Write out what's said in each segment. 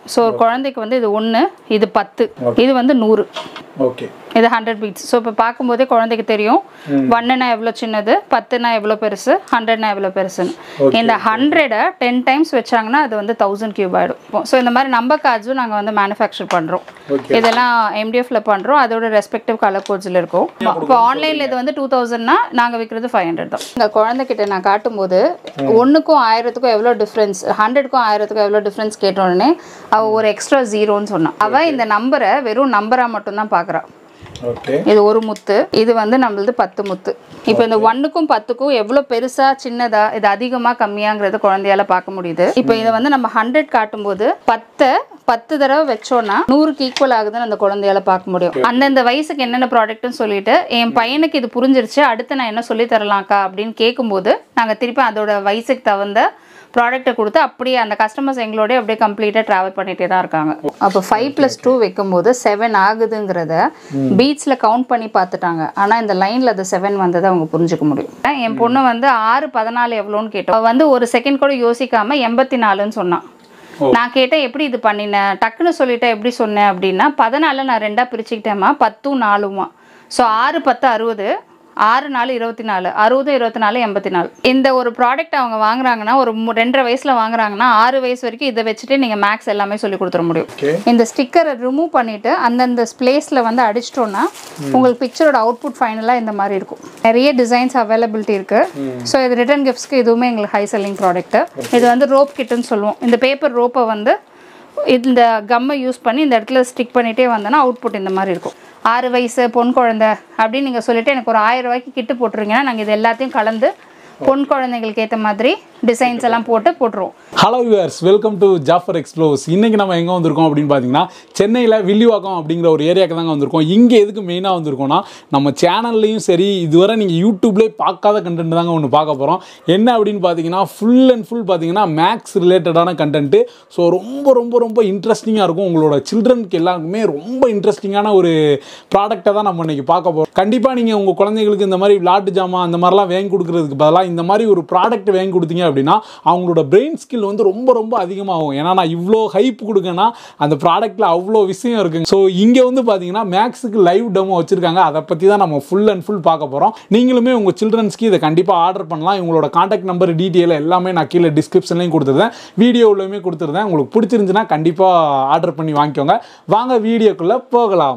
So ஒரு குழந்தைக்கு வந்து இது ஒன்று இது பத்து இது வந்து நூறு ஓகே இது ஹண்ட்ரட் பீட்ஸ் ஸோ இப்போ பார்க்கும்போதே குழந்தைக்கு தெரியும் ஒன்னுனா எவ்வளோ சின்னது பத்துனா எவ்வளோ பெருசு ஹண்ட்ரட்னா எவ்வளோ பெருசுன்னு இந்த ஹண்ட்ரடை டென் டைம்ஸ் வச்சாங்கன்னா அது வந்து தௌசண்ட் கியூப் ஆகிடும் ஸோ இந்த மாதிரி நம்பர் கார்ட்ஸும் நாங்கள் வந்து மேனுஃபேக்சர் பண்ணுறோம் Okay. இதெல்லாம் எம்டிஎஃப்ல பண்ணுறோம் அதோட ரெஸ்பெக்டிவ் கலர் கோட்ஸில் இருக்கும் இப்போ ஆன்லைனில் இது வந்து டூ தௌசண்ட்னா நாங்கள் விற்கிறது ஃபைவ் ஹண்ட்ரட் தான் இந்த குழந்தைகிட்ட நான் காட்டும்போது ஒன்றுக்கும் ஆயிரத்துக்கும் எவ்வளோ டிஃப்ரென்ஸ் ஹண்ட்ரடுக்கும் ஆயிரத்துக்கும் எவ்வளோ டிஃப்ரென்ஸ் கேட்ட உடனே அவள் ஒரு எக்ஸ்ட்ரா ஜீரோன்னு சொன்னான் அவள் இந்த நம்பரை வெறும் நம்பராக மட்டும்தான் பார்க்குறா ஓகே இது ஒரு முத்து இது வந்து நம்மளது பத்து முத்து இப்போ இந்த ஒன்றுக்கும் பத்துக்கும் எவ்வளோ பெருசா சின்னதா இது அதிகமாக கம்மியாங்கிறது குழந்தையால பார்க்க முடியுது இப்போ இதை வந்து நம்ம ஹண்ட்ரட் காட்டும்போது பத்தை பத்து தடவை வச்சோன்னா நூறுக்கு ஈக்குவல் ஆகுதுன்னு அந்த குழந்தையால பார்க்க முடியும் அந்தந்த வயசுக்கு என்னென்ன ப்ராடக்ட்னு சொல்லிட்டு என் பையனுக்கு இது புரிஞ்சிருச்சு அடுத்து நான் என்ன சொல்லி தரலாம்க்கா அப்படின்னு கேட்கும்போது நாங்கள் திருப்பி அதோட வயசுக்கு தகுந்த ப்ராடக்ட்டை கொடுத்து அப்படியே அந்த கஸ்டமர்ஸ் எங்களோடய அப்படியே கம்ப்ளீட்டாக ட்ராவல் பண்ணிகிட்டே தான் இருக்காங்க அப்போ ஃபைவ் ப்ளஸ் டூ வைக்கும்போது செவன் ஆகுதுங்கிறத பீட்ஸில் கவுண்ட் பண்ணி பார்த்துட்டாங்க ஆனால் இந்த லைனில் அது செவன் வந்ததை அவங்க புரிஞ்சுக்க முடியும் என் பொண்ணு வந்து ஆறு பதினாலு எவ்வளோன்னு கேட்டோம் அவ வந்து ஒரு செகண்ட் கூட யோசிக்காம எண்பத்தி நாலுன்னு சொன்னான் நான் கேட்டேன் எப்படி இது பண்ணினேன் டக்குன்னு சொல்லிட்டேன் எப்படி சொன்னேன் அப்படின்னா பதினால நான் ரெண்டாக பிரிச்சுக்கிட்டேம்மா பத்தும் நாலுமா ஸோ ஆறு பத்து அறுபது ஆறு நாலு இருபத்தி நாலு அறுபது இருபத்தி நாலு எண்பத்தி நாலு இந்த ஒரு ப்ராடக்ட் அவங்க வாங்குறாங்கன்னா ஒரு மு- ரெண்டரை வயசுல வாங்குறாங்கன்னா ஆறு வயசு வரைக்கும் இதை வச்சுட்டு நீங்க மேக்ஸ் எல்லாமே சொல்லி கொடுத்துட முடியும் ஓகே இந்த ஸ்டிக்கரை ரிமூவ் பண்ணிட்டு அந்தந்த பிளேஸ்ல வந்து அடிச்சிட்டோம்னா உங்களுக்கு பிக்சரோட அவுட்புட் ஃபைனலாக இந்த மாதிரி இருக்கும் நிறைய டிசைன்ஸ் அவைலபிலிட்டி இருக்கு ஸோ இது ரிட்டர்ன் கிஃப்ட்ஸ்க்கு இதுவுமே எங்களுக்கு ஹை செல்லிங் ப்ராடக்ட் இது வந்து ரோப் கிட்டுன்னு சொல்லுவோம் இந்த பேப்பர் ரோப்பை வந்து இந்த கம்மை யூஸ் பண்ணி இந்த இடத்துல ஸ்டிக் பண்ணிட்டே வந்தோன்னா அவுட்புட் இந்த மாதிரி இருக்கும் ஆறு வயசு பொன் குழந்தை அப்படின்னு நீங்கள் சொல்லிட்டு எனக்கு ஒரு ஆயிரம் ரூபாய்க்கு கிட்டு போட்டுருங்கன்னா நாங்கள் இது எல்லாத்தையும் கலந்து பொன் குழந்தைங்களுக்கு ஏற்ற மாதிரி டிசைன்ஸ் எல்லாம் போட்டு போட்டுருவோம் hello viewers welcome to Jaffar explores இன்னைக்கு நம்ம எங்கே வந்திருக்கோம் அப்படின்னு பார்த்தீங்கன்னா சென்னையில் வில்லிவாக்கம் அப்படிங்கிற ஒரு ஏரியாவுக்கு தாங்க வந்திருக்கோம் இங்கே எதுக்கு மெயினாக வந்திருக்கோம்னா நம்ம சேனல்லையும் சரி இதுவரை நீங்கள் யூடியூப்லேயே பார்க்காத கண்டென்ட் தாங்க ஒன்று பார்க்க போகிறோம் என்ன அப்படின்னு பார்த்தீங்கன்னா ஃபுல் அண்ட் ஃபுல் பார்த்தீங்கன்னா மேக்ஸ் ரிலேட்டடான கண்டென்ட்டு ஸோ ரொம்ப ரொம்ப ரொம்ப இன்ட்ரெஸ்டிங்காக இருக்கும் உங்களோட சில்ட்ரனுக்கு எல்லாருக்குமே ரொம்ப இன்ட்ரெஸ்டிங்கான ஒரு ப்ராடக்ட்டை தான் நம்ம இன்னைக்கு பார்க்க போகிறோம் கண்டிப்பாக நீங்கள் உங்கள் குழந்தைங்களுக்கு இந்த மாதிரி விளாட்டு ஜாமான் அந்த மாதிரிலாம் வாங்கி கொடுக்குறதுக்கு பதிலாக இந்த மாதிரி ஒரு ப்ராடக்ட் வாங்கி கொடுத்தீங்க அப்படின்னா அவங்களோட பிரெயின் ஸ்கில் வந்து ரொம்ப ரொம்ப அதிகமாகும் ஏன்னா நான் இவ்வளோ ஹைப் கொடுக்கேன்னா அந்த ப்ராடக்ட்டில் அவ்வளோ விஷயம் இருக்குங்க ஸோ இங்கே வந்து பார்த்தீங்கன்னா மேக்ஸுக்கு லைவ் டெமோ வச்சுருக்காங்க அதை பற்றி தான் நம்ம ஃபுல் அண்ட் ஃபுல் பார்க்க போகிறோம் நீங்களுமே உங்கள் சில்ட்ரன்ஸ்க்கு இதை கண்டிப்பாக ஆர்டர் பண்ணலாம் இவங்களோட காண்டாக்ட் நம்பர் டீட்டெயில் எல்லாமே நான் கீழே டிஸ்கிரிப்ஷன்லையும் கொடுத்துருந்தேன் வீடியோவிலையுமே கொடுத்துருந்தேன் உங்களுக்கு பிடிச்சிருந்துச்சுன்னா கண்டிப்பாக ஆர்டர் பண்ணி வாங்கிக்கோங்க வாங்க வீடியோக்குள்ளே போகலாம்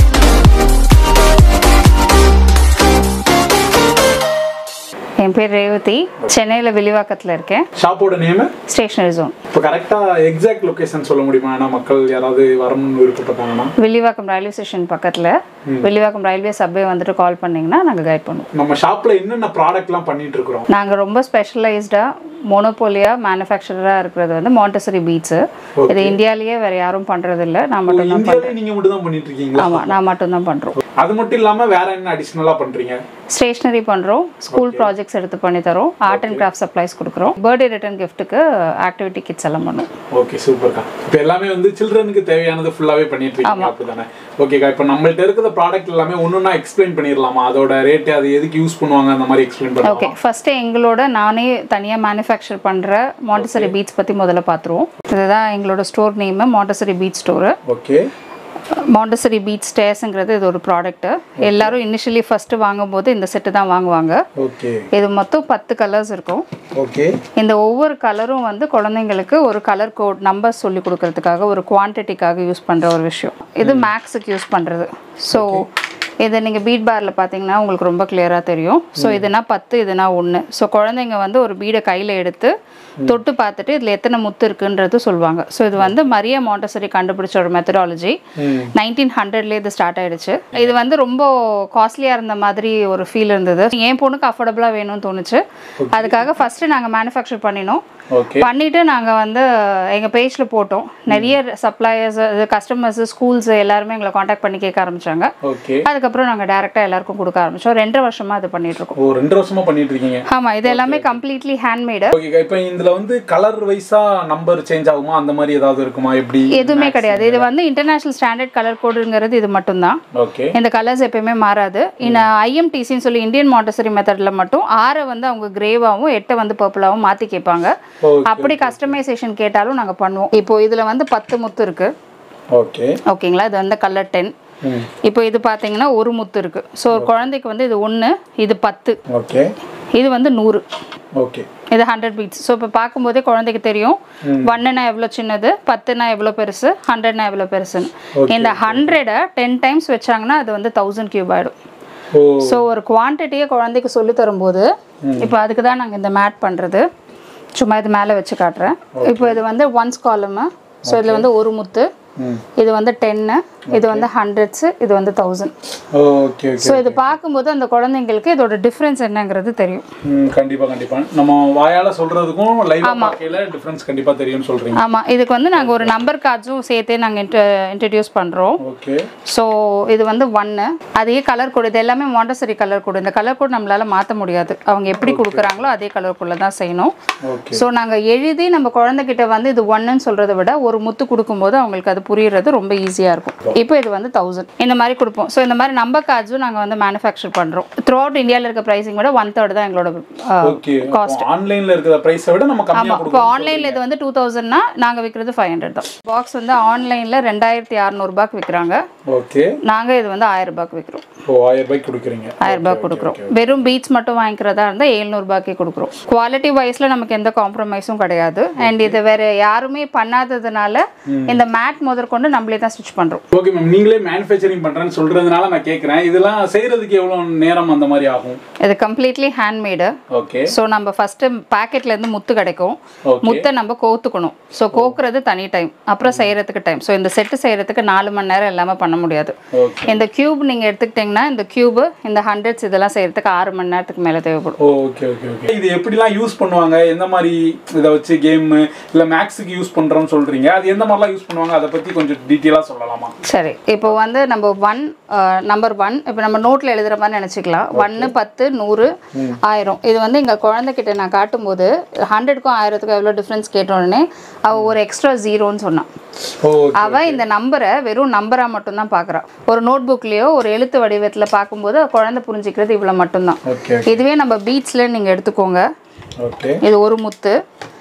என் பேர் ரேவதி சென்னையில் வில்லிவாக்கத்தில் இருக்கேன் ஷாப்போட நேமு ஸ்டேஷனரி ஜோன் இப்போ கரெக்டாக எக்ஸாக்ட் லொகேஷன் சொல்ல முடியுமா ஏன்னா மக்கள் யாராவது வரணும்னு விருப்பப்பட்டாங்கன்னா வில்லிவாக்கம் ரயில்வே ஸ்டேஷன் பக்கத்தில் வில்லிவாக்கம் ரயில்வே சப்வே வந்துட்டு கால் பண்ணிங்கன்னா நாங்கள் கைட் பண்ணுவோம் நம்ம ஷாப்பில் என்னென்ன ப்ராடக்ட்லாம் பண்ணிட்டு இருக்கிறோம் நாங்கள் ரொம்ப ஸ்பெஷலைஸ்டாக மோனோபோலியா மேனுஃபேக்சரராக இருக்கிறது வந்து மாண்டசரி பீட்ஸு இது இந்தியாலேயே வேறு யாரும் பண்ணுறது இல்லை நான் மட்டும் தான் இந்தியாவிலே நீங்கள் மட்டும் தான் பண்ணிட்டு இருக்கீங்களா ஆமாம் நான் மட்டும்தான் பண்ணுறோம் அது மட்டும் இல்லாமல் வேற என்ன அடிஷ்னலாக பண்ணுறீங்க ஸ்டேஷ்னரி பண்ணுறோம் ஸ்கூல் ப்ராஜெக்ட்ஸ் எடுத்து பண்ணி தரோம் ஆர்ட் அண்ட் கிராஃப்ட் சப்ளைஸ் கொடுக்குறோம் பர்த்டே ரிட்டர்ன் கிஃப்ட்டுக்கு ஆக்டிவிட்டி கிட்ஸ் எல்லாம் பண்ணுவோம் ஓகே சூப்பர்க்கா இப்போ எல்லாமே வந்து சில்ட்ரனுக்கு தேவையானது ஃபுல்லாகவே பண்ணிட்டு இருக்கீங்க அப்படிதானே ஓகேக்கா இப்போ நம்மள்ட்ட இருக்கிற ப்ராடக்ட் எல்லாமே ஒன்றுனா எக்ஸ்பிளைன் பண்ணிடலாமா அதோட ரேட்டு அது எதுக்கு யூஸ் பண்ணுவாங்க அந்த மாதிரி எக்ஸ்பிளைன் பண்ணலாம் ஓகே ஃபஸ்ட்டு எங்களோட நானே தனியாக மேனுஃபேக்சர் பண்ணுற மாண்டசரி பீட்ஸ் பற்றி முதல்ல பார்த்துருவோம் இதுதான் எங்களோட store name Montessori bead store okay Montessori bead ஸ்டேர்ஸுங்கிறது இது ஒரு ப்ராடக்ட்டு எல்லாரும் இனிஷியலி ஃபஸ்ட்டு வாங்கும்போது இந்த செட்டு தான் வாங்குவாங்க ஓகே இது மொத்தம் பத்து கலர்ஸ் இருக்கும் ஓகே இந்த ஒவ்வொரு கலரும் வந்து குழந்தைங்களுக்கு ஒரு கலர் கோட் நம்பர் சொல்லி கொடுக்கறதுக்காக ஒரு குவான்டிட்டிக்காக யூஸ் பண்ணுற ஒரு விஷயம் இது மேக்ஸுக்கு யூஸ் பண்ணுறது ஸோ இதை நீங்கள் பீட் பாரில் பார்த்தீங்கன்னா உங்களுக்கு ரொம்ப கிளியராக தெரியும் ஸோ இதுனா பத்து இதுனா ஒன்று ஸோ குழந்தைங்க வந்து ஒரு பீடை கையில் எடுத்து தொட்டு பார்த்துட்டு இதில் எத்தனை முத்து இருக்குன்றது சொல்லுவாங்க ஸோ இது வந்து மரிய மாண்டசரி கண்டுபிடிச்ச ஒரு மெத்தடாலஜி நைன்டீன் ஹண்ட்ரட்லேயே இது ஸ்டார்ட் ஆயிடுச்சு இது வந்து ரொம்ப காஸ்ட்லியாக இருந்த மாதிரி ஒரு ஃபீல் இருந்தது என் பொண்ணுக்கு அஃபோர்டபுளாக வேணும்னு தோணுச்சு அதுக்காக ஃபஸ்ட்டு நாங்கள் மேனுஃபேக்சர் பண்ணினோம் ஓகே பண்ணிட்டு நாங்கள் வந்து எங்கள் பேஜில் போட்டோம் நிறைய சப்ளையர்ஸ் கஸ்டமர்ஸ் ஸ்கூல்ஸ் எல்லாருமே எங்களை காண்டாக்ட் பண்ணி கேட்க ஆரம்பிச்சாங்க ஓகே அதுக்கப்புறம் நாங்கள் டேரெக்டாக எல்லாருக்கும் கொடுக்க ஆரம்பிச்சோம் ரெண்டரை வருஷமா இது பண்ணிட்டு இருக்கோம் ஓ ரெண்டு வருஷமா பண்ணிட்டு இருக்கீங்க ஆமாம் இது எல்லாமே கம்ப்ளீட்லி ஹேண்ட்மேடு ஓகேக்கா இப்போ இதுல வந்து கலர் வைஸா நம்பர் சேஞ்ச் ஆகுமா அந்த மாதிரி ஏதாவது இருக்குமா எப்படி எதுவுமே கிடையாது இது வந்து இன்டர்நேஷனல் ஸ்டாண்டர்ட் கலர் கோடுங்கிறது இது மட்டும்தான் ஓகே இந்த கலர்ஸ் எப்பயுமே மாறாது இந்த ஐஎம்டிசின்னு சொல்லி இந்தியன் மாண்டசரி மெத்தடில் மட்டும் ஆறை வந்து அவங்க கிரேவாகவும் எட்டை வந்து பர்பிளாகவும் மாற்றி கேட்பாங்க Okay, அப்படி கஸ்டமைசேஷன் கேட்டாலும் நாங்கள் பண்ணுவோம் இப்போ இதில் வந்து பத்து முத்து இருக்குது ஓகே ஓகேங்களா இது வந்து கலர் டென் ம் இப்போ இது பார்த்தீங்கன்னா ஒரு முத்து இருக்குது ஸோ ஒரு குழந்தைக்கு வந்து இது ஒன்று இது பத்து ஓகே இது வந்து நூறு ஓகே இது ஹண்ட்ரட் பீட்ஸ் ஸோ இப்போ பார்க்கும்போதே குழந்தைக்கு தெரியும் ஒன்னுனா எவ்வளோ சின்னது பத்துனா எவ்வளோ பெருசு ஹண்ட்ரட்னா எவ்வளோ பெருசுன்னு இந்த ஹண்ட்ரடை டென் டைம்ஸ் வச்சாங்கன்னா அது வந்து தௌசண்ட் கியூப் ஆகிடும் ஓ ஸோ ஒரு குவான்டிட்டியை குழந்தைக்கு சொல்லி தரும்போது இப்போ அதுக்கு தான் நாங்கள் இந்த மேட் பண்ணுறது சும்மா இது மேலே வச்சு காட்டுறேன் இப்போ இது வந்து ஒன்ஸ் காலமு ஸோ இதில் வந்து ஒரு முத்து ம் இது வந்து டென்னு இது வந்து ஹண்ட்ரட்ஸு இது வந்து தௌசண்ட் ஓகே ஓகே ஸோ இது பார்க்கும்போது அந்த குழந்தைங்களுக்கு இதோட டிஃப்ரென்ஸ் என்னங்கிறது தெரியும் ம் கண்டிப்பா கண்டிப்பா நம்ம வாயால சொல்றதுக்கும் லைவ் பார்க்கையில டிஃபரன்ஸ் கண்டிப்பா தெரியும்னு சொல்றீங்க ஆமாம் இதுக்கு வந்து நாங்கள் ஒரு நம்பர் கார்ட்ஸும் சேர்த்தே நாங்கள் இன்ட்ரடியூஸ் பண்ணுறோம் ஓகே ஸோ இது வந்து ஒன்று அதே கலர் கோடு இது எல்லாமே மாண்டசரி கலர் கோடு இந்த கலர் கோட் நம்மளால மாற்ற முடியாது அவங்க எப்படி கொடுக்குறாங்களோ அதே கலர் கோடில் தான் செய்யணும் ஓகே ஸோ நாங்கள் எழுதி நம்ம குழந்தைகிட்ட வந்து இது ஒன்றுன்னு சொல்கிறத விட ஒரு முத்து கொடுக்கும்போது அவங்களுக்கு அது புரியுறது ரொம்ப ஈஸியாக இருக்கும் இப்போ இது வந்து தௌசண்ட் இந்த மாதிரி கொடுப்போம் ஸோ இந்த மாதிரி நம்பர் கார்ட்ஸும் நாங்கள் வந்து மேனுஃபேக்சர் பண்ணுறோம் த்ரூ அவுட் இந்தியாவில் இருக்க ப்ரைஸிங் விட ஒன் தேர்ட் தான் எங்களோட ஓகே ஆன்லைன்ல இருக்கிற பிரைஸை விட நம்ம கம்மியா ஆமாம் இப்போ ஆன்லைனில் இது வந்து டூ தௌசண்ட்னா நாங்கள் விற்கிறது ஃபைவ் ஹண்ட்ரட் தான் பாக்ஸ் வந்து ஆன்லைனில் ரெண்டாயிரத்தி அறநூறுபாக்கு விற்கிறாங்க ஓகே நாங்கள் இது வந்து ஆயிரம் ரூபாய்க்கு விற்கிறோம் ஓ ஆயிரம் ரூபாய்க்கு கொடுக்குறீங்க ஆயிரம் ரூபாய் கொடுக்குறோம் வெறும் பீட்ஸ் மட்டும் வாங்கிக்கிறதா இருந்தால் எழுநூறுபாய்க்கே கொடுக்குறோம் குவாலிட்டி வைஸில் நமக்கு எந்த காம்ப்ரமைஸும் கிடையாது அண்ட் இது வேற யாருமே பண்ணாததுனால இந்த மேட் முதற்கொண்டு நம்மளே தான் ஸ்டிச் பண்ணுறோம் ஓகே மேம் நீங்களே மேனுஃபேக்சரிங் பண்றேன்னு சொல்றதுனால நான் கேட்குறேன் இதெல்லாம் செய்யறதுக்கு எவ்வளவு நேரம் அந்த மாதிரி ஆகும் இது கம்ப்ளீட்லி ஹேண்ட்மேடு ஓகே ஸோ நம்ம ஃபஸ்ட்டு பேக்கெட்லேருந்து முத்து கிடைக்கும் ஓகே முத்தை நம்ம கோத்துக்கணும் ஸோ கோக்குறது தனி டைம் அப்புறம் செய்யறதுக்கு டைம் ஸோ இந்த செட்டு செய்யறதுக்கு நாலு மணி நேரம் இல்லாமல் பண்ண முடியாது ஓகே இந்த கியூப் நீங்கள் எடுத்துக்கிட்டிங்கன்னா இந்த கியூபு இந்த ஹண்ட்ரட்ஸ் இதெல்லாம் செய்யறதுக்கு ஆறு மணி நேரத்துக்கு மேலே தேவைப்படும் ஓகே ஓகே ஓகே இது எப்படிலாம் யூஸ் பண்ணுவாங்க எந்த மாதிரி இதை வச்சு கேம் இல்ல மேக்ஸுக்கு யூஸ் பண்றோம்னு சொல்றீங்க அது எந்த மாதிரிலாம் யூஸ் பண்ணுவாங்க அதை பத்தி கொஞ்சம் டீட்டெயிலாக சொல்லலாமா சரி இப்போ வந்து நம்ம ஒன் நம்பர் ஒன் இப்போ நம்ம நோட்டில் எழுதுகிற மாதிரி நினச்சிக்கலாம் ஒன்று பத்து நூறு ஆயிரம் இது வந்து எங்கள் குழந்தைகிட்ட நான் காட்டும்போது ஹண்ட்ரட்க்கும் ஆயிரத்துக்கும் எவ்வளோ டிஃப்ரென்ஸ் கேட்டோடனே அவள் ஒரு எக்ஸ்ட்ரா ஜீரோன்னு சொன்னான் ஓ அவள் இந்த நம்பரை வெறும் நம்பராக மட்டும்தான் பார்க்குறான் ஒரு நோட் புக்லேயோ ஒரு எழுத்து வடிவத்தில் பார்க்கும்போது அவ குழந்தை புரிஞ்சிக்கிறது இவ்வளோ மட்டும்தான் ஓகே இதுவே நம்ம பீட்ஸில் நீங்கள் எடுத்துக்கோங்க ஓகே இது ஒரு முத்து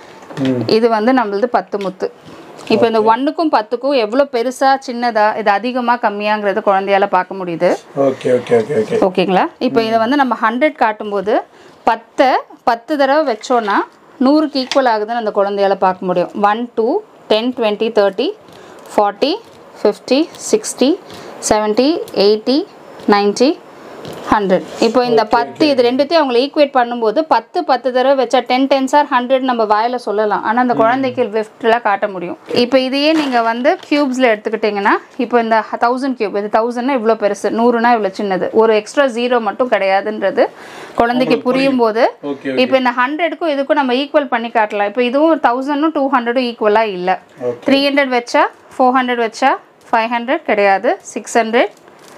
ம் இது வந்து நம்மளது பத்து முத்து இப்போ இந்த ஒன்றுக்கும் பத்துக்கும் எவ்வளோ பெருசாக சின்னதாக இது அதிகமாக கம்மியாங்கிறது குழந்தையால பார்க்க முடியுது ஓகே ஓகே ஓகே ஓகே ஓகேங்களா இப்போ இதை வந்து நம்ம ஹண்ட்ரட் காட்டும்போது பத்தை பத்து தடவை வச்சோன்னா நூறுக்கு ஈக்குவல் ஆகுதுன்னு அந்த குழந்தையால பார்க்க முடியும் one two ten twenty thirty forty fifty sixty seventy eighty ninety hundred இப்போ இந்த பத்து இது ரெண்டுத்தையும் அவங்களை ஈக்குவேட் பண்ணும்போது பத்து பத்து தடவை வச்சா டென் டென்ஸ் ஆர் ஹண்ட்ரட் நம்ம வாயில சொல்லலாம் ஆனால் அந்த குழந்தைக்கு வெஃப்டில் காட்ட முடியும் இப்போ இதையே நீங்கள் வந்து க்யூப்ஸில் எடுத்துக்கிட்டிங்கன்னா இப்போ இந்த தௌசண்ட் கியூப் இது தௌசண்ட்னா இவ்வளோ பெருசு நூறுனா இவ்வளோ சின்னது ஒரு எக்ஸ்ட்ரா ஜீரோ மட்டும் கிடையாதுன்றது குழந்தைக்கு புரியும் போது ஓகே இப்போ இந்த ஹண்ட்ரடுக்கும் இதுக்கும் நம்ம ஈக்குவல் பண்ணி காட்டலாம் இப்போ இதுவும் தௌசண்டும் டூ ஹண்ட்ரடும் ஈக்குவலாக இல்லை ஓகே த்ரீ ஹண்ட்ரட் வச்சா ஃபோர் ஹண்ட்ரட் வச்சா ஃபைவ் ஹண்ட்ரட் கிடையாது six hundred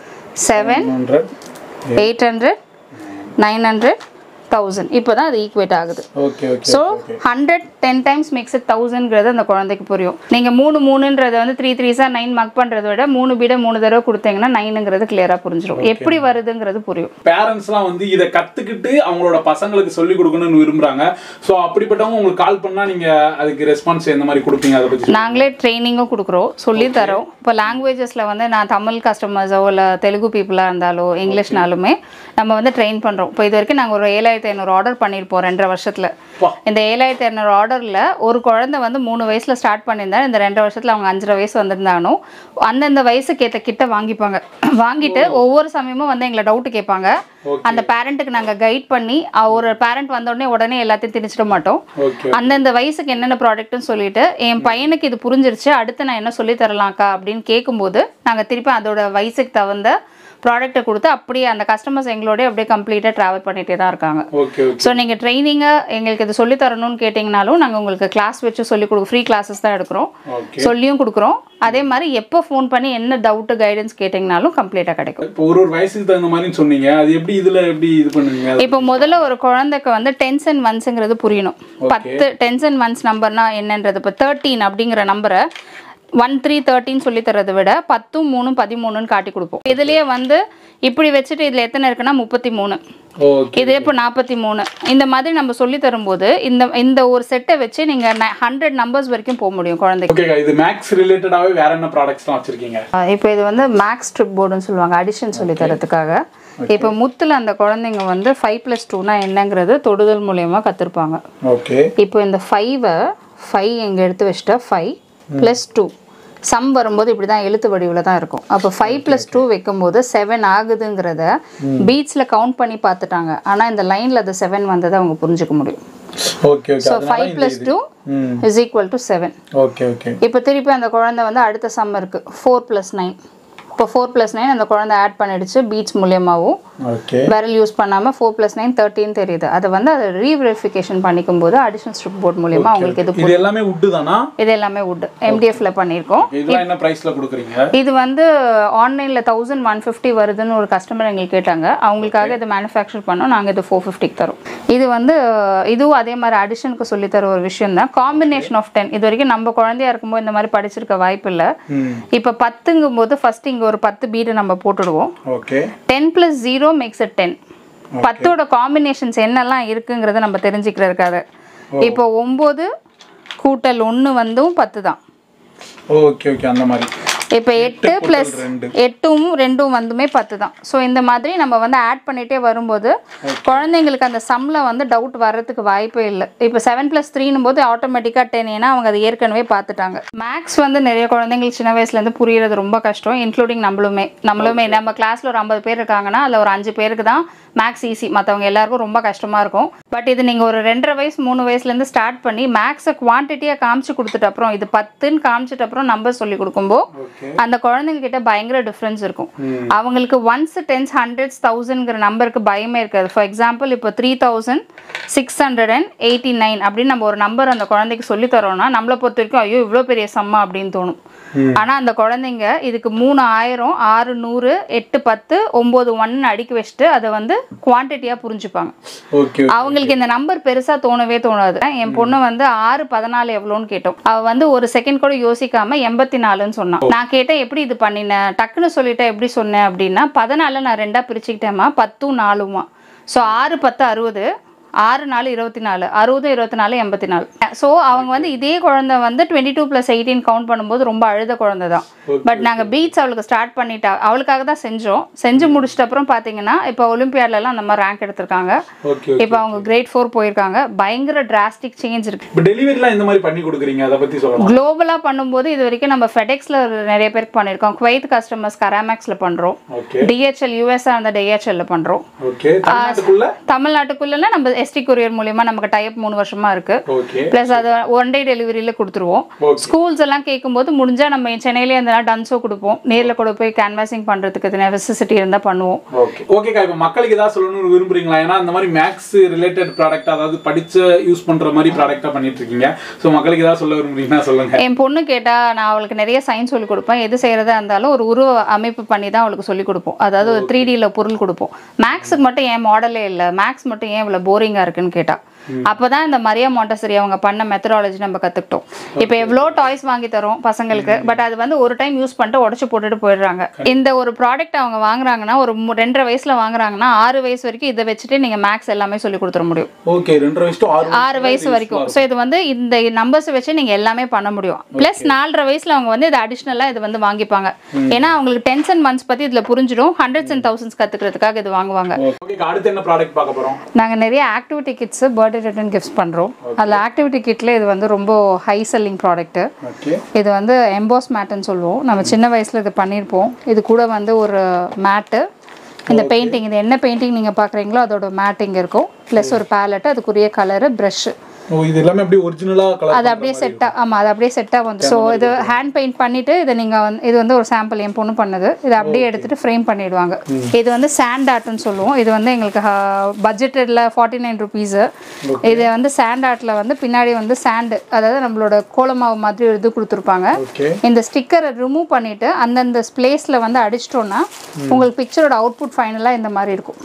seven hundred eight hundred nine hundred thousand இப்போ தான் அது ஈக்குவேட் ஆகுது okay okay so hundred ten times makes it தௌசண்ட்ங்கிறது அந்த குழந்தைக்கு புரியும் நீங்கள் மூணு மூணுன்றதை வந்து த்ரீ த்ரீஸாக நைன் மக் பண்ணுறத விட மூணு பீட மூணு தடவை கொடுத்தீங்கன்னா நைனுங்கிறது கிளியராக புரிஞ்சிடும் எப்படி வருதுங்கிறது புரியும் பேரண்ட்ஸ்லாம் வந்து இதை கத்துக்கிட்டு அவங்களோட பசங்களுக்கு சொல்லி கொடுக்கணும்னு விரும்புறாங்க ஸோ அப்படிப்பட்டவங்க உங்களுக்கு கால் பண்ணா நீங்க அதுக்கு ரெஸ்பான்ஸ் எந்த மாதிரி கொடுப்பீங்க அதை பத்தி நாங்களே ட்ரைனிங்கும் கொடுக்குறோம் சொல்லி தரோம் இப்போ லாங்குவேஜஸில் வந்து நான் தமிழ் கஸ்டமர்ஸோ இல்லை தெலுங்கு பீப்புளாக இருந்தாலோ இங்கிலீஷ்னாலுமே நம்ம வந்து ட்ரெயின் பண்ணுறோம் இப்போ இது வரைக்கும் நாங்கள் ஒரு ஏழாயிரத்தி ஐநூறு ஆர்டர் பண்ணியிருப்போம் ரெண்டரை வருஷத்தில் வா. இந்த ஏழாயிரத்தி ஐநூறு ஆர்டரில் ஒரு குழந்தை வந்து மூணு வயசில் ஸ்டார்ட் பண்ணியிருந்தா இந்த ரெண்டரை வருஷத்தில் அவங்க அஞ்சரை வயசு வந்திருந்தானோ அந்தந்த வயசுக்கு ஏற்ற கிட்ட வாங்கிப்பாங்க வாங்கிட்டு ஒவ்வொரு சமயமும் வந்து எங்களை டவுட்டு கேட்பாங்க Okay. அந்த பேரண்ட்டுக்கு நாங்கள் கைட் பண்ணி அஹ், ஒரு பேரண்ட் வந்தோடனே உடனே எல்லாத்தையும் திணிச்சிட மாட்டோம் ஓகே அந்தந்த வயசுக்கு என்னென்ன ப்ராடக்ட்னு சொல்லிட்டு என் பையனுக்கு இது புரிஞ்சிருச்சு அடுத்து நான் என்ன சொல்லி தரலாம்க்கா அப்படின்னு கேட்கும்போது நாங்கள் திருப்பி அதோட வயசுக்கு தகுந்த ப்ராடக்ட்டை கொடுத்து அப்படியே அந்த கஸ்டமர்ஸ் எங்களோடய அப்படியே கம்ப்ளீட்டாக ட்ராவல் பண்ணிகிட்டே தான் இருக்காங்க ஓகே ஓகே ஸோ நீங்கள் ட்ரைனிங்காக எங்களுக்கு இது சொல்லி தரணும்னு கேட்டிங்கனாலும் நாங்கள் உங்களுக்கு கிளாஸ் வச்சு சொல்லி கொடு ஃப்ரீ கிளாஸஸ் தான் எடுக்கிறோம் ஓகே சொல்லியும் கொடுக்குறோம் அதே மாதிரி எப்போ ஃபோன் பண்ணி என்ன டவுட்டு கைடன்ஸ் கேட்டிங்கனாலும் கம்ப்ளீட்டாக கிடைக்கும் இப்போ ஒரு ஒரு வயசுக்கு தகுந்த மாதிரி சொன்னீங்க அது எப்படி இதுல எப்படி இது பண்ணுவீங்க இப்போ முதல்ல ஒரு குழந்தைக்கு வந்து டென்ஸ் அண்ட் ஒன்ஸுங்கிறது புரியணும் பத்து டென்ஸ் அண்ட் ஒன்ஸ் நம்பர்னா என்னன்றது இப்போ தேர்ட்டீன் அப்படிங்கிற நம்பரை ஒன் த்ரீ தேர்ட்டின்னு சொல்லி தரதை விட பத்தும் மூணும் பதிமூணுன்னு காட்டி கொடுப்போம் இதுலயே வந்து இப்படி வச்சுட்டு இதுல எத்தனை இருக்குன்னா முப்பத்தி மூணு ஓகே இதே இப்போ நாற்பத்தி மூணு இந்த மாதிரி நம்ம சொல்லி தரும்போது இந்த இந்த ஒரு செட்டை வச்சு நீங்கள் ஹண்ட்ரட் நம்பர்ஸ் வரைக்கும் போக முடியும் குழந்தைக்கு ஓகேக்கா இது மேக்ஸ் ரிலேட்டடாகவே வேற என்ன ப்ராடக்ட்ஸ்லாம் வச்சிருக்கீங்க இப்போ இது வந்து மேக்ஸ் ட்ரிப் போர்டுன்னு சொல்லுவாங்க அடிஷன் சொல்லி தரதுக்காக இப்போ முத்தில் அந்த குழந்தைங்க வந்து ஃபைவ் ப்ளஸ் டூனா என்னங்கிறது தொடுதல் மூலியமாக கற்றுருப்பாங்க ஓகே இப்போ இந்த ஃபைவை ஃபைவ் இங்கே எடுத்து வச்சுட்டா ஃபைவ் ப்ளஸ் டூ சம் வரும்போது இப்படி தான் எழுத்து வடிவில் தான் இருக்கும் அப்போ ஃபைவ் ப்ளஸ் டூ வைக்கும்போது செவன் ஆகுதுங்கிறத பீட்ஸில் கவுண்ட் பண்ணி பார்த்துட்டாங்க ஆனால் இந்த லைனில் அது செவன் வந்ததை அவங்க புரிஞ்சுக்க முடியும் okay okay so five plus two hmm is equal to seven okay okay இப்போ திருப்பி அந்த குழந்தை வந்து அடுத்த சம் இருக்குது ஃபோர் ப்ளஸ் நைன் இப்போ ஃபோர் ப்ளஸ் நைன் அந்த குழந்தை ஆட் பண்ணிடுச்சு பீட்ஸ் மூலியமாகவும் ஓகே விரல் யூஸ் பண்ணாமல் ஃபோர் ப்ளஸ் நைன் தேர்ட்டின் தெரியுது அதை வந்து அதை ரீவெரிஃபிகேஷன் பண்ணிக்கும் போது அடிஷனல் ஸ்ட்ரிப் போர்ட் மூலியமா அவங்களுக்கு இது இது எல்லாமே உட்டு தானா இது எல்லாமே வுட் எம்டிஎஃப்ல பண்ணியிருக்கோம் இதெல்லாம் என்ன ப்ரைஸ்ல கொடுக்குறீங்க இது வந்து ஆன்லைனில் தௌசண்ட் ஒன் ஃபிஃப்டி வருதுன்னு ஒரு கஸ்டமர் எங்களுக்கு கேட்டாங்க அவங்களுக்காக இது மேனுஃபேக்சர் பண்ணோம் நாங்கள் இது ஃபோர் ஃபிஃப்டிக்கு தரோம் இது வந்து இதுவும் அதே மாதிரி அடிஷனுக்கு சொல்லித்தர ஒரு விஷயம் தான் காம்பினேஷன் ஆஃப் டென் இது வரைக்கும் நம்ம குழந்தையா இருக்கும்போது இந்த மாதிரி படிச்சிருக்க வாய்ப்பு இல்லை ம் இப்போ பத்துங்கும் போது ஃபர்ஸ்ட் இங்கே ஒரு பத்து பீடு நம்ம போட்டுடுவோம் okay ten plus zero makes a ten பத்தோட காம்பினேஷன்ஸ் என்னெல்லாம் இருக்குங்கிறத நம்ம தெரிஞ்சுக்கிறதுக்காக இப்போ ஒம்பது கூட்டல் ஒன்று வந்தும் பத்து தான் ஓகே ஓகே அந்த மாதிரி இப்போ எட்டு ப்ளஸ் ரெண்டு. எட்டும் ரெண்டும் வந்துமே பத்து தான் ஸோ இந்த மாதிரி நம்ம வந்து ஆட் பண்ணிகிட்டே வரும்போது குழந்தைங்களுக்கு அந்த சம்மில் வந்து டவுட் வர்றதுக்கு வாய்ப்பே இல்லை இப்போ செவன் ப்ளஸ் த்ரீனும் போது ஆட்டோமேட்டிக்காக டென் ஏன்னா அவங்க அதை ஏற்கனவே பார்த்துட்டாங்க மேக்ஸ் வந்து நிறைய குழந்தைங்களுக்கு சின்ன வயசுலேருந்து புரியறது ரொம்ப கஷ்டம் இன்க்ளூடிங் நம்மளுமே நம்மளுமே நம்ம கிளாஸில் ஒரு ஐம்பது பேர் இருக்காங்கன்னா அதில் ஒரு அஞ்சு பேருக்கு தான் மேக்ஸ் ஈஸி மற்றவங்க எல்லாருக்கும் ரொம்ப கஷ்டமாக இருக்கும் பட் இது நீங்கள் ஒரு ரெண்டரை வயசு மூணு வயசுலேருந்து ஸ்டார்ட் பண்ணி மேக்ஸை குவான்டிட்டியாக காமிச்சு கொடுத்துட்டு அப்புறம் இது பத்துன்னு காமிச்சிட்டு அப்புறம் நம்பர் சொல்லி கொடுக்கும்போது ஓகே அந்த குழந்தைங்க கிட்ட பயங்கர டிஃப்ரென்ஸ் இருக்கும் அவங்களுக்கு ஒன்ஸ் டென்ஸ் ஹண்ட்ரட்ஸ் தௌசண்ட்ங்கிற நம்பருக்கு பயமே இருக்காது ஃபார் எக்ஸாம்பிள் இப்போ three thousand six hundred and eighty nine அப்படின்னு நம்ம ஒரு நம்பர் அந்த குழந்தைக்கு சொல்லி தரோம்னா நம்மளை பொறுத்த வரைக்கும் ஐயோ இவ்வளோ பெரிய சம்மா அப்படின்னு தோணும் ஆனால் அந்த குழந்தைங்க இதுக்கு மூணு ஆயிரம் ஆறு நூறு எட்டு பத்து ஒம்பது ஒன்னு அடுக்கி வச்சுட்டு அதை வந்து குவான்டிட்டியாக புரிஞ்சுப்பாங்க ஓகே அவங்களுக்கு இந்த நம்பர் பெருசா தோணவே தோணாது என் பொண்ணு வந்து ஆறு பதினாலு எவ்வளோன்னு கேட்டோம் அவ வந்து ஒரு செகண்ட் கூட யோசிக்காம எண்பத்தி நாலுன்னு சொன்னான் நான் கேட்டேன் எப்படி இது பண்ணின டக்குன்னு சொல்லிட்டேன் எப்படி சொன்னேன் அப்படின்னா பதினால நான் ரெண்டா பிரிச்சுக்கிட்டேம்மா பத்தும் நாலுமா ஸோ ஆறு பத்து அறுபது ஆறு நாலு இருபத்தி நாலு அறுபது இருபத்தி நாலு எண்பத்தி நாலு ஸோ அவங்க வந்து இதே குழந்தை வந்து twenty two plus eighteen count பண்ணும்போது ரொம்ப அழுத குழந்தை தான் பட் நாங்கள் பீட்ஸ் அவளுக்கு ஸ்டார்ட் பண்ணிட்டா அவளுக்காக தான் செஞ்சோம் செஞ்சு முடிச்சிட்ட அப்புறம் பார்த்தீங்கன்னா இப்போ ஒலிம்பியாட்லலாம் அந்த மாதிரி ரேங்க் எடுத்திருக்காங்க ஓகே இப்போ அவங்க கிரேட் ஃபோர் போயிருக்காங்க பயங்கர டிராஸ்டிக் சேஞ்ச் இருக்கு இப்போ டெலிவரிலாம் இந்த மாதிரி பண்ணி கொடுக்குறீங்க அதை பத்தி சொல்லலாம் குளோபலாக பண்ணும்போது இது வரைக்கும் நம்ம ஃபெடெக்ஸில் நிறைய பேருக்கு பண்ணியிருக்கோம் குவைத் கஸ்டமர்ஸ் கராமேக்ஸில் பண்ணுறோம் ஓகே டிஹெச்எல் யூஎஸ்ஆ அந்த டிஹெச்எல்ல பண்ணுறோம் ஓகே தமிழ்நாட்டுக்குள்ள தமிழ்நாட்டுக்குள்ளனா நம்ம எஸ்டி கொரியர் மூலியமா நமக்கு டைப் மூணு வருஷமா இருக்கு ஓகே ப்ளஸ் அது ஒன் டே டெலிவரியில் கொடுத்துருவோம் Okay. ஸ்கூல்ஸ் எல்லாம் கேட்கும்போது முடிஞ்சா நம்ம சென்னையிலே அந்த டன்ஸோ கொடுப்போம் நேரில் கூட போய் கேன்வாசிங் பண்ணுறதுக்கு நெசசிட்டி இருந்தால் பண்ணுவோம் ஓகே ஓகேக்கா இப்போ மக்களுக்கு ஏதாவது சொல்லணும்னு விரும்புறீங்களா ஏன்னா அந்த மாதிரி மேக்ஸ் ரிலேட்டட் ப்ராடக்ட் அதாவது படிச்ச யூஸ் பண்ற மாதிரி ப்ராடக்டா பண்ணிட்டு இருக்கீங்க ஸோ மக்களுக்கு ஏதாவது சொல்ல விரும்புறீங்கன்னா சொல்லுங்க என் பொண்ணு கேட்டா நான் அவளுக்கு நிறைய சயின்ஸ் சொல்லி கொடுப்பேன் எது செய்யறதா இருந்தாலும் ஒரு உருவ அமைப்பு பண்ணி தான் அவளுக்கு சொல்லி கொடுப்போம் அதாவது ஒரு த்ரீ டியில் பொருள் கொடுப்போம் மேக்ஸுக்கு மட்டும் ஏன் மாடலே இல்லை மேக்ஸ் மட்டும் ஏன் இவ்வளோ போரிங்காக இருக்குன்னு கேட்டா அப்பதான் இந்த மரியா மாண்டசரி அவங்க பண்ண மெத்தடாலஜி நம்ம கத்துக்கிட்டோம் இப்போ எவ்வளோ டாய்ஸ் வாங்கி தரோம் பசங்களுக்கு பட் அது வந்து ஒரு டைம் யூஸ் பண்ணிட்டு உடச்சு போட்டுட்டு போயிடுறாங்க இந்த ஒரு ப்ராடக்ட் அவங்க வாங்குறாங்கன்னா ஒரு மு- ரெண்டரை வயசுல வாங்குறாங்கன்னா ஆறு வயசு வரைக்கும் இதை வச்சுட்டு நீங்க மேக்ஸ் எல்லாமே சொல்லி கொடுத்துட முடியும் ஓகே ரெண்டரை வயசு to ஆறு ஆறு வயசு வரைக்கும் ஸோ இது வந்து இந்த நம்பர்ஸ் வச்சு நீங்கள் எல்லாமே பண்ண முடியும் ப்ளஸ் நாலரை வயசில் அவங்க வந்து இது அடிஷ்னலாக இது வந்து வாங்கிப்பாங்க ஏன்னா அவங்களுக்கு டென்ஸ் அண்ட் மந்த்ஸ் பற்றி இதில் புரிஞ்சிடும் ஹண்ட்ரட்ஸ் அண்ட் தௌசண்ட்ஸ் கற்றுக்கிறதுக்காக இது வாங்குவாங்க ஓகே அடுத்து என்ன ப்ராடக்ட் பார்க்க போறோம் நாங்கள் நிறைய activity kids birthday return gifts பண்ணுறோம் அதில் ஆக்டிவிட்டி கிட்டில் இது வந்து ரொம்ப ஹை செல்லிங் ப்ராடக்ட்டு ஓகே இது வந்து எம்போஸ் மேட்டுன்னு சொல்லுவோம் நம்ம சின்ன வயசில் இது பண்ணியிருப்போம் இது கூட வந்து ஒரு மேட்டு இந்த பெயிண்டிங் இது என்ன பெயிண்டிங் நீங்கள் பார்க்குறீங்களோ அதோட மேட்டிங் இருக்கும் ப்ளஸ் ஒரு பேலட்டு அதுக்குரிய கலரு ப்ரஷ்ஷு ஓ இது எல்லாமே அப்படியே ஒரிஜினலா கலர் அது அப்படியே செட்டாக ஆமாம் அது அப்படியே செட்டாக வந்து ஸோ இது ஹேண்ட் பெயிண்ட் பண்ணிட்டு இதை நீங்கள் வந்து இது வந்து ஒரு சாம்பிள் என் பொண்ணு பண்ணது இதை அப்படியே எடுத்துட்டு ஃப்ரேம் பண்ணிடுவாங்க இது வந்து சாண்ட் ஆர்ட்னு சொல்லுவோம் இது வந்து எங்களுக்கு பட்ஜெட்டில் ஃபார்ட்டி நைன் ருபீஸு இது வந்து சாண்ட் ஆர்ட்டில் வந்து பின்னாடி வந்து சாண்டு அதாவது நம்மளோட கோலமாவு மாதிரி ஒரு இது கொடுத்துருப்பாங்க ஓகே இந்த ஸ்டிக்கரை ரிமூவ் பண்ணிட்டு அந்தந்த பிளேஸில் வந்து அடிச்சிட்டோன்னா உங்களுக்கு பிக்சரோட அவுட்புட் ஃபைனலாக இந்த மாதிரி இருக்கும்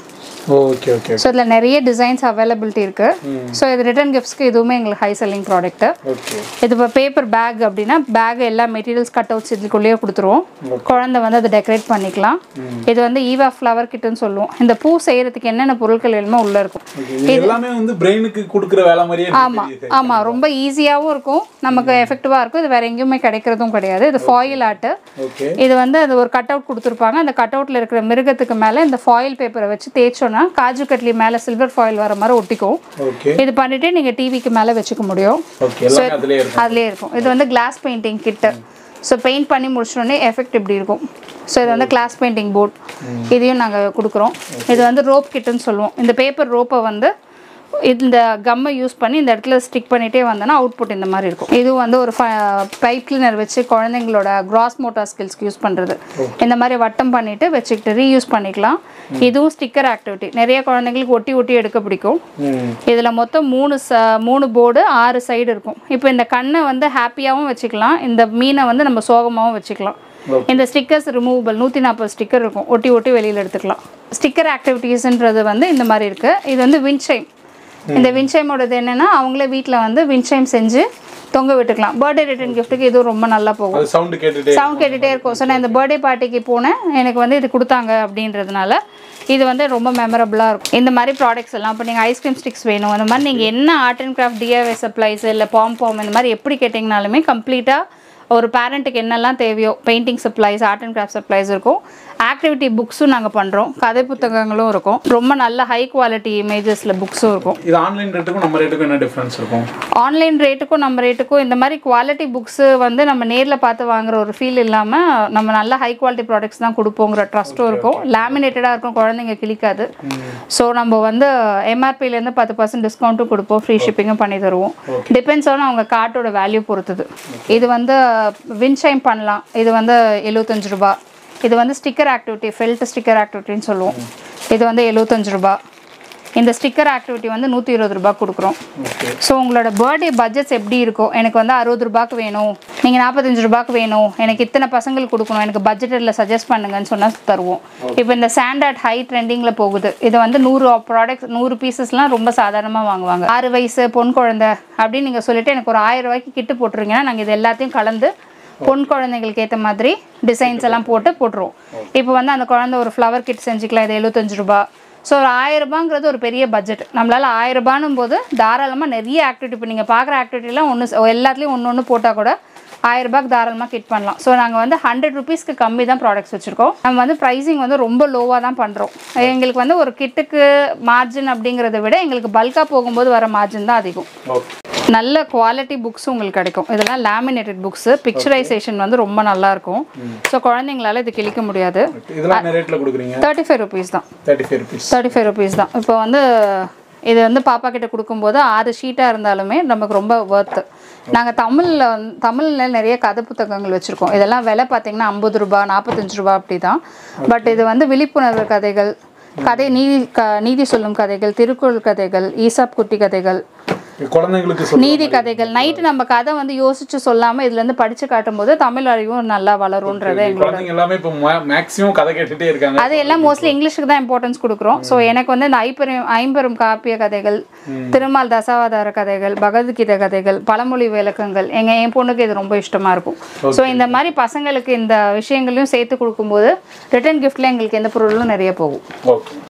ஓகே ஓகே ஸோ இதில் நிறைய டிசைன்ஸ் அவைலபிலிட்டி இருக்குது ஸோ இது ரிட்டர்ன் கிஃப்ட்ஸ்க்கு இதுவுமே எங்களுக்கு ஹை செல்லிங் ப்ராடக்ட்டு ஓகே இது இப்போ பேப்பர் பேக் அப்படின்னா பேக் எல்லா மெட்டீரியல்ஸ் கட் அவுட்ஸ் இதுக்குள்ளேயே கொடுத்துருவோம் குழந்தை வந்து அதை டெக்கரேட் பண்ணிக்கலாம் இது வந்து ஈவா ஃப்ளவர் கிட்டுன்னு சொல்லுவோம் இந்த பூ செய்யறதுக்கு என்னென்ன பொருட்கள் வேணுமோ உள்ளே இருக்கும் இது எல்லாமே வந்து பிரெயினுக்கு கொடுக்குற வேலை மாதிரியே இருக்கு. ஆமாம் ஆமாம் ரொம்ப ஈஸியாகவும் இருக்கும் நமக்கு எஃபெக்டிவாக இருக்கும் இது வேற எங்கேயுமே கிடைக்கிறதும் கிடையாது இது ஃபாயில் ஆர்ட்டு ஓகே இது வந்து அது ஒரு கட் அவுட் கொடுத்துருப்பாங்க அந்த கட் அவுட்டில் இருக்கிற மிருகத்துக்கு மேலே இந்த ஃபாயில் பேப்பரை வச்சு தேய்ச்சோன்னா காஜு கட்லி மேலே சில்வர் ஃபாயில் வர மாதிரி ஒட்டிக்கும் ஓகே இது பண்ணிட்டு நீங்கள் டிவிக்கு மேலே வச்சுக்க முடியும் ஓகே எல்லாமே அதுலயே இருக்கும் அதுலேயே இருக்கும் இது வந்து glass painting kit so paint பண்ணி முடிச்சோடனே எஃபெக்ட் இப்படி இருக்கும் ஸோ இது வந்து கிளாஸ் பெயிண்டிங் போர்ட் இதையும் நாங்கள் கொடுக்குறோம் இது வந்து ரோப் கிட்டுன்னு சொல்லுவோம் இந்த பேப்பர் ரோப்பை வந்து இந்த கம்மை யூஸ் பண்ணி இந்த இடத்துல ஸ்டிக் பண்ணிட்டே வந்தோன்னா அவுட்புட் இந்த மாதிரி இருக்கும் இது வந்து ஒரு பைப் கிளீனர் வச்சு குழந்தைங்களோட கிராஸ் மோட்டார் ஸ்கில்ஸ்க்கு யூஸ் பண்ணுறது இந்த மாதிரி வட்டம் பண்ணிட்டு வச்சுக்கிட்டு ரீயூஸ் பண்ணிக்கலாம் இதுவும் ஸ்டிக்கர் ஆக்டிவிட்டி நிறைய குழந்தைங்களுக்கு ஒட்டி ஒட்டி எடுக்க பிடிக்கும் ம் இதில் மொத்தம் மூணு ச மூணு போர்டு ஆறு சைடு இருக்கும் இப்போ இந்த கண்ணை வந்து ஹாப்பியாகவும் வச்சுக்கலாம் இந்த மீனை வந்து நம்ம சோகமாகவும் வச்சுக்கலாம் இந்த ஸ்டிக்கர்ஸ் ரிமூவபிள் நூற்றி நாற்பது ஸ்டிக்கர் இருக்கும் ஒட்டி ஒட்டி வெளியில் எடுத்துக்கலாம் ஸ்டிக்கர் ஆக்டிவிட்டீஸ்ன்றது வந்து இந்த மாதிரி இருக்குது இது வந்து வின்சைம் இந்த வின்சைமோடது என்னென்னா அவங்களே வீட்டில் வந்து வின்சைம் செஞ்சு தொங்க விட்டுக்கலாம் பர்த்டே ரிட்டர்ன் கிஃப்ட்டுக்கு இதுவும் ரொம்ப நல்லா போகும் அது சவுண்ட் கேட்டுட்டே சவுண்ட் கேட்டுகிட்டே இருக்கும் ஸோ நான் இந்த பர்த்டே பார்ட்டிக்கு போனேன் எனக்கு வந்து இது கொடுத்தாங்க அப்படின்றதுனால இது வந்து ரொம்ப மெமரபுளாக இருக்கும் இந்த மாதிரி ப்ராடக்ட்ஸ் எல்லாம் இப்போ நீங்கள் ஐஸ்கிரீம் ஸ்டிக்ஸ் வேணும் அந்த மாதிரி நீங்கள் என்ன art and craft DIY supplies இல்லை பாம் பாம் இந்த மாதிரி எப்படி கேட்டிங்கனாலுமே கம்ப்ளீட்டாக ஒரு பேரண்ட்டுக்கு என்னெல்லாம் தேவையோ painting supplies art and craft supplies இருக்கும் ஆக்டிவிட்டி புக்ஸும் நாங்கள் பண்ணுறோம் கதை புத்தகங்களும் இருக்கும் ரொம்ப நல்ல ஹை குவாலிட்டி இமேஜஸில் புக்ஸும் இருக்கும் இது ஆன்லைன் ரேட்டுக்கும் நம்ம ரேட்டுக்கும் என்ன டிஃபரன்ஸ் இருக்கும் ஆன்லைன் ரேட்டுக்கும் நம்ம ரேட்டுக்கும் இந்த மாதிரி குவாலிட்டி புக்ஸு வந்து நம்ம நேரில் பார்த்து வாங்குற ஒரு ஃபீல் இல்லாமல் நம்ம நல்ல ஹை குவாலிட்டி ப்ராடக்ட்ஸ் தான் கொடுப்போங்கிற ட்ரஸ்ட்டும் இருக்கும் லேமினேட்டடாக இருக்கும் குழந்தைங்க கிளிக்காது ஸோ நம்ம வந்து எம்ஆர்பிலேருந்து பத்து பர்சன்ட் டிஸ்கவுண்ட்டும் கொடுப்போம் ஃப்ரீ ஷிப்பிங்கும் பண்ணி தருவோம் டிபெண்ட்ஸ் ஆன் அவங்க கார்ட்டோட வேல்யூ பொறுத்தது இது வந்து வின்ஷைம் பண்ணலாம் இது வந்து எழுபத்தஞ்சு ரூபா இது வந்து ஸ்டிக்கர் ஆக்டிவிட்டி ஃபெல்ட் ஸ்டிக்கர் ஆக்டிவிட்டின்னு சொல்லுவோம் இது வந்து எழுபத்தஞ்சு ரூபா இந்த ஸ்டிக்கர் ஆக்டிவிட்டி வந்து நூற்றி இருபது ரூபா கொடுக்குறோம் ஓகே ஸோ உங்களோட பர்த்டே பட்ஜெட்ஸ் எப்படி இருக்கும் எனக்கு வந்து அறுபது ரூபாய்க்கு வேணும் நீங்கள் நாற்பத்தஞ்சு ரூபாய்க்கு வேணும் எனக்கு இத்தனை பசங்களுக்கு கொடுக்கணும் எனக்கு பட்ஜெட்டில் சஜஸ்ட் பண்ணுங்கன்னு சொன்னால் தருவோம் இப்போ இந்த சாண்டார்ட் ஹை ட்ரெண்டிங்கில் போகுது இது வந்து நூறு ப்ராடக்ட்ஸ் நூறு பீசஸ்லாம் ரொம்ப சாதாரணமாக வாங்குவாங்க ஆறு வயசு பொன் குழந்தை அப்படின்னு நீங்கள் சொல்லிட்டு எனக்கு ஒரு ஆயிரம் ரூபாய்க்கு கிட்டு போட்டுருங்கன்னா நாங்கள் இது எல்லாத்தையும் கலந்து பொன் குழந்தைங்களுக்கு ஏற்ற மாதிரி டிசைன்ஸ் எல்லாம் போட்டு போட்டுருவோம் இப்போ வந்து அந்த குழந்தை ஒரு ஃப்ளவர் கிட் செஞ்சுக்கலாம் இது எழுபத்தஞ்சு ரூபா ஸோ ஒரு ஆயிரம் ரூபாங்கிறது ஒரு பெரிய பட்ஜெட் நம்மளால் ஆயிரம் ரூபானும் போது தாராளமாக நிறைய ஆக்டிவிட்டி இப்போ நீங்கள் பார்க்குற ஆக்டிவிட்டிலாம் ஒன்று எல்லாத்துலேயும் ஒன்று ஒன்று போட்டால் கூட ஆயிரம் ரூபாய்க்கு தாராளமாக கிட் பண்ணலாம் ஸோ நாங்கள் வந்து ஹண்ட்ரட் ருபீஸ்க்கு கம்மி தான் ப்ராடக்ட்ஸ் வச்சுருக்கோம் நம்ம வந்து ப்ரைஸிங் வந்து ரொம்ப லோவாக தான் பண்ணுறோம் எங்களுக்கு வந்து ஒரு கிட்டுக்கு மார்ஜின் அப்படிங்கிறத விட எங்களுக்கு பல்காக போகும்போது வர மார்ஜின் தான் அதிகம் ஓகே நல்ல குவாலிட்டி புக்ஸும் உங்களுக்கு கிடைக்கும் இதெல்லாம் லேமினேட்டட் புக்ஸு பிக்சரைசேஷன் வந்து ரொம்ப நல்லா இருக்கும் ஸோ குழந்தைங்களால இது கிழிக்க முடியாது இதெல்லாம் என்ன ரேட்டில் கொடுக்குறீங்க தேர்ட்டி ஃபைவ் ருபீஸ் தான் thirty five rupees thirty five rupees தான் இப்போ வந்து இது வந்து பாப்பா கிட்ட கொடுக்கும்போது ஆறு ஷீட்டாக இருந்தாலுமே நமக்கு ரொம்ப ஒர்த்து நாங்கள் தமிழில் வந்து தமிழில் நிறைய கதை புத்தகங்கள் வச்சுருக்கோம் இதெல்லாம் விலை பார்த்தீங்கன்னா ஐம்பது ரூபா நாற்பத்தஞ்சு ரூபா அப்படி தான் பட் இது வந்து விழிப்புணர்வு கதைகள் கதை நீதி க நீதி சொல்லும் கதைகள் திருக்குறள் கதைகள் ஈசாப் குட்டி கதைகள் குழந்தைங்களுக்கு சொல்லி நீதி கதைகள் நைட்டு நம்ம கதை வந்து யோசிச்சு சொல்லாமல் இதுலேருந்து படித்து காட்டும்போது தமிழ் அறிவும் நல்லா வளரும்ன்றது எங்களோட குழந்தைங்க எல்லாமே இப்போ மேக்ஸிமம் கதை கேட்டுட்டே இருக்காங்க அது எல்லாம் மோஸ்ட்லி இங்கிலீஷுக்கு தான் இம்பார்ட்டன்ஸ் கொடுக்குறோம் ஸோ எனக்கு வந்து இந்த ஐம்பெரும் ஐம்பெரும் காப்பிய கதைகள் திருமால் தசாவதார கதைகள் பகவத்கீதை கதைகள் பழமொழி விளக்கங்கள் எங்க என் பொண்ணுக்கு இது ரொம்ப இஷ்டமா இருக்கும் ஸோ இந்த மாதிரி பசங்களுக்கு இந்த விஷயங்களையும் சேர்த்து கொடுக்கும்போது ரிட்டர்ன் கிஃப்ட்ல எங்களுக்கு எந்த பொருளும் நிறைய போகும் ஓகே